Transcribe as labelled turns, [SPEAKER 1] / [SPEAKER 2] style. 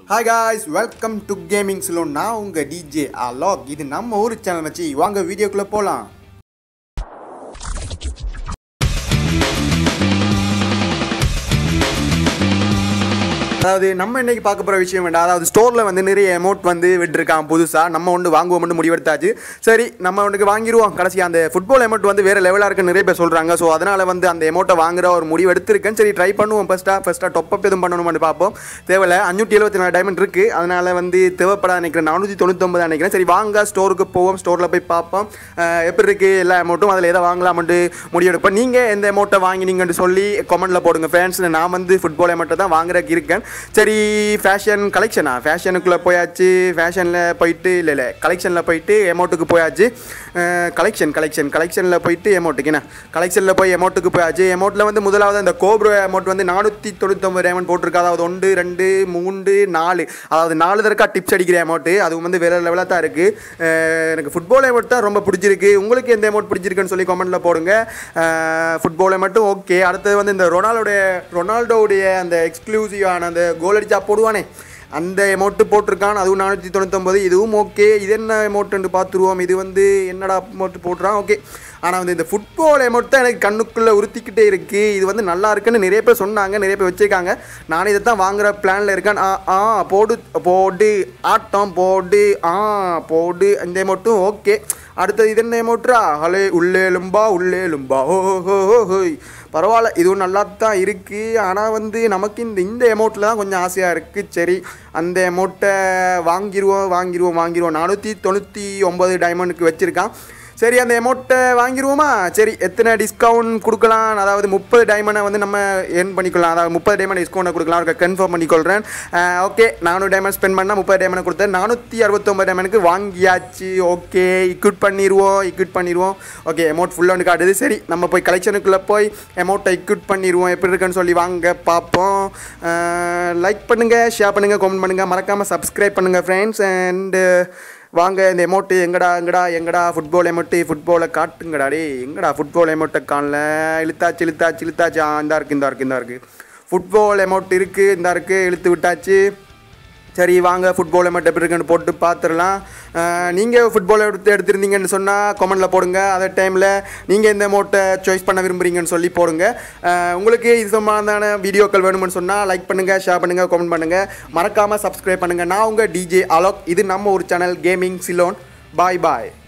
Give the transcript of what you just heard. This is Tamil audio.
[SPEAKER 1] hi guys welcome to gaming Ceylon நான் உங்கள் டிஜே அலாக் இது நம்ம ஊர் சேனல் வச்சு வாங்க வீடியோக்குள்ளே போகலாம் அதாவது நம்ம இன்னைக்கு பார்க்க போகிற விஷயம் வேண்டாம் அதாவது ஸ்டோரில் வந்து நிறைய அமௌண்ட் வந்து விட்டுருக்கான் புதுசாக நம்ம ஒன்று வாங்குவோம்னு முடிவெடுத்தாச்சு சரி நம்ம ஒன்றுக்கு வாங்கிடுவோம் கடைசி அந்த ஃபுட்பால் அமௌண்ட் வந்து வேறு லெவலாக இருக்குன்னு நிறைய பேர் சொல்கிறாங்க ஸோ அதனால் வந்து அந்த அமௌண்ட்டை வாங்குற ஒரு முடிவு எடுத்திருக்கேன் சரி ட்ரை பண்ணுவோம் ஃபஸ்ட்டாக ஃபஸ்ட்டாக டொப்பப் எதுவும் பண்ணணும்னு பார்ப்போம் தேவையில்ல அஞ்சூற்றி எழுபத்தி நாலு டைமண்ட் இருக்குது அதனால் வந்து தேவைப்படாத நினைக்கிறேன் நானூற்றி தொண்ணூத்தொம்பது நினைக்கிறேன் சரி வாங்க ஸ்டோருக்கு போவோம் ஸ்டோரில் போய் பார்ப்போம் அஹ் எப்படி இருக்குது எல்லா அமௌண்ட்டும் அதில் எதை வாங்கலாம்னு முடிவெடுப்போம் நீங்கள் எந்த அமௌண்ட்டை வாங்கினீங்கன்னு சொல்லி கமெண்ட்டில் போடுங்க ஃபேன்ஸ் நான் வந்து ஃபுட்பால் அமௌண்ட்டை தான் வாங்குறதுக்கு இருக்கேன் சரி ஃபேஷன் கலெக்ஷனா ஃபேஷனுக்குள்ளே போயாச்சு ஃபேஷனில் போயிட்டு இல்லை இல்லை கலெக்ஷனில் போயிட்டு அமௌண்ட்டுக்கு போயாச்சு கலெக்ஷன் கலெக்ஷன் கலெக்ஷனில் போயிட்டு அமௌண்ட்டுக்கு என்ன கலெக்ஷனில் போய் அமௌண்ட்டுக்கு போயாச்சு அமௌண்ட்டில் வந்து முதலாவது அந்த கோப்ரோ அமௌண்ட் வந்து நானூற்றி தொண்ணூத்தொம்பது அமௌண்ட் போட்டிருக்கு அதாவது ஒன்று ரெண்டு மூன்று நாலு அதாவது நாலு தடக்கா டிப்ஸ் அடிக்கிற அமௌண்ட்டு அது வந்து வேறு லெவலாக தான் இருக்குது எனக்கு ஃபுட்பால் அமௌண்ட் தான் ரொம்ப பிடிச்சிருக்கு உங்களுக்கு எந்த அமௌண்ட் பிடிச்சிருக்குன்னு சொல்லி கமெண்ட்டில் போடுங்க ஃபுட்பாலை மட்டும் ஓகே அடுத்தது வந்து இந்த ரொனால்டோடைய ரொனால்டோடைய அந்த எக்ஸ்க்ளூசிவான அந்த கோல் அடிச்சா போடுவானே அந்த அமௌண்ட்டு போட்டிருக்கான் அதுவும் நானூற்றி தொண்ணூத்தொம்பது இதுவும் ஓகே இது என்ன அமௌண்ட்டு பார்த்துருவோம் இது வந்து என்னடா அமௌண்ட் போட்டுறான் ஓகே ஆனால் வந்து இந்த ஃபுட்பால் அமௌண்ட் தான் எனக்கு கண்ணுக்குள்ளே உறுத்திக்கிட்டே இருக்குது இது வந்து நல்லா இருக்குன்னு நிறைய பேர் சொன்னாங்க நிறைய பேர் வச்சுருக்காங்க நானே இதை தான் வாங்குற பிளானில் இருக்கேன் ஆ ஆ போடு போடு ஆட்டம் போடு ஆ போடு இந்த அமௌண்ட்டும் ஓகே அடுத்தது இது என்ன அமௌண்ட்ரா ஹலே உள்ளே லும்பா உள்ளே லும்பா ஓ ஹோ ஹோ ஹோய் பரவாயில்ல இதுவும் நல்லா தான் இருக்குது ஆனால் வந்து நமக்கு இந்த இந்த அமௌண்ட்டில் தான் கொஞ்சம் ஆசையாக இருக்குது சரி அந்த அமௌண்ட்டை வாங்கிடுவோம் வாங்கிடுவோம் வாங்கிடுவோம் நானூற்றி தொண்ணூற்றி ஒம்பது டைமண்டுக்கு வச்சுருக்கான் சரி அந்த அமௌண்ட்டை வாங்கிடுவோமா சரி எத்தனை டிஸ்கவுண்ட் கொடுக்கலாம் அதாவது முப்பது டைமண்டை வந்து நம்ம ஏர்ன் பண்ணிக்கலாம் அதாவது முப்பது டைமண்ட் டிஸ்கவுண்ட் கொடுக்கலாம் அவருக்கு கன்ஃபார்ம் பண்ணிக்கொள்கிறேன் ஓகே நானூறு டைமண்ட் ஸ்பெண்ட் பண்ணால் முப்பது டைமண்ட் கொடுத்தேன் நானூற்றி அறுபத்தொம்பது டைமண்டுக்கு வாங்கியாச்சு ஓகே இக்விட் பண்ணிடுவோம் இக்விட் பண்ணிடுவோம் ஓகே அமௌண்ட் ஃபுல்லாக காட்டுது சரி நம்ம போய் கலெக்ஷனுக்குள்ளே போய் அமௌண்ட்டை இக்விட் பண்ணிடுவோம் எப்படி இருக்குன்னு சொல்லி வாங்க பார்ப்போம் லைக் பண்ணுங்கள் ஷேர் பண்ணுங்கள் கமெண்ட் பண்ணுங்கள் மறக்காமல் சப்ஸ்கிரைப் பண்ணுங்கள் ஃப்ரெண்ட்ஸ் அண்டு வாங்க இந்த எமௌண்ட்டு எங்கடா எங்கடா எங்கடா ஃபுட்பால் எமௌண்ட்டு ஃபுட்பாலை காட்டுங்கடா டே எங்கடா ஃபுட்பால் எமௌண்ட்டை காணல இழுத்தாச்சு இழுத்தாச்சு இழுத்தாச்சு ஆ இந்தா இருக்குது இந்தா இருக்குது இந்தா இருக்குது ஃபுட்பால் அமௌண்ட் இருக்குது இந்தா இருக்குது இழுத்து விட்டாச்சு சரி வாங்க ஃபுட்பால் அமௌண்ட் எப்படி இருக்குன்னு போட்டு பார்த்துடலாம் நீங்கள் ஃபுட்பால் எடுத்து எடுத்திருந்தீங்கன்னு சொன்னால் கமெண்டில் போடுங்க அதே டைமில் நீங்கள் எந்த அமௌண்ட்டை சாய்ஸ் பண்ண விரும்புகிறீங்கன்னு சொல்லி போடுங்க அஹ் உங்களுக்கு இது சம்பந்தமான வீடியோக்கள் வேணும்னு சொன்னால் லைக் பண்ணுங்கள் ஷேர் பண்ணுங்கள் கமெண்ட் பண்ணுங்கள் மறக்காமல் சப்ஸ்கிரைப் பண்ணுங்கள் நான் உங்கள் டிஜே அலோக் இது நம்ம ஒரு சேனல் கேமிங் சிலோன் பாய் பாய்